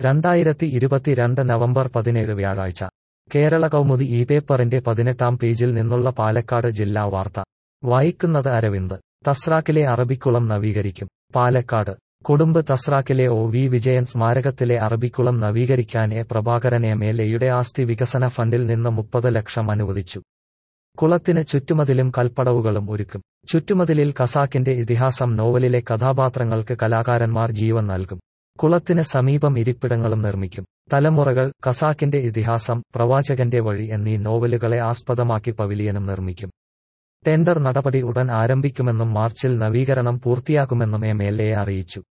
രണ്ടായിരത്തി ഇരുപത്തിരണ്ട് നവംബർ പതിനേഴ് വ്യാഴാഴ്ച കേരള കൗമുദി ഈ പേപ്പറിന്റെ പതിനെട്ടാം പേജിൽ നിന്നുള്ള പാലക്കാട് ജില്ലാ വാർത്ത വായിക്കുന്നത് അരവിന്ദ് തസ്രാക്കിലെ അറബിക്കുളം നവീകരിക്കും പാലക്കാട് കുടുംബ് തസ്രാക്കിലെ ഒ വി വിജയൻ സ്മാരകത്തിലെ അറബിക്കുളം നവീകരിക്കാൻ എ പ്രഭാകരൻ എം എൽ എയുടെ ആസ്തി വികസന ഫണ്ടിൽ നിന്ന് മുപ്പത് ലക്ഷം അനുവദിച്ചു കുളത്തിന് ചുറ്റുമതിലും കൽപ്പടവുകളും ഒരുക്കും ചുറ്റുമതിലിൽ ഖസാക്കിന്റെ ഇതിഹാസം നോവലിലെ കഥാപാത്രങ്ങൾക്ക് കലാകാരന്മാർ ജീവൻ നൽകും കുളത്തിന് സമീപം ഇരിപ്പിടങ്ങളും നിർമ്മിക്കും തലമുറകൾ ഖസാക്കിന്റെ ഇതിഹാസം പ്രവാചകന്റെ വഴി എന്നീ നോവലുകളെ ആസ്പദമാക്കി പവിലിയനും നിർമ്മിക്കും ടെൻഡർ നടപടി ഉടൻ ആരംഭിക്കുമെന്നും മാർച്ചിൽ നവീകരണം പൂർത്തിയാക്കുമെന്നും എം എൽ എ അറിയിച്ചു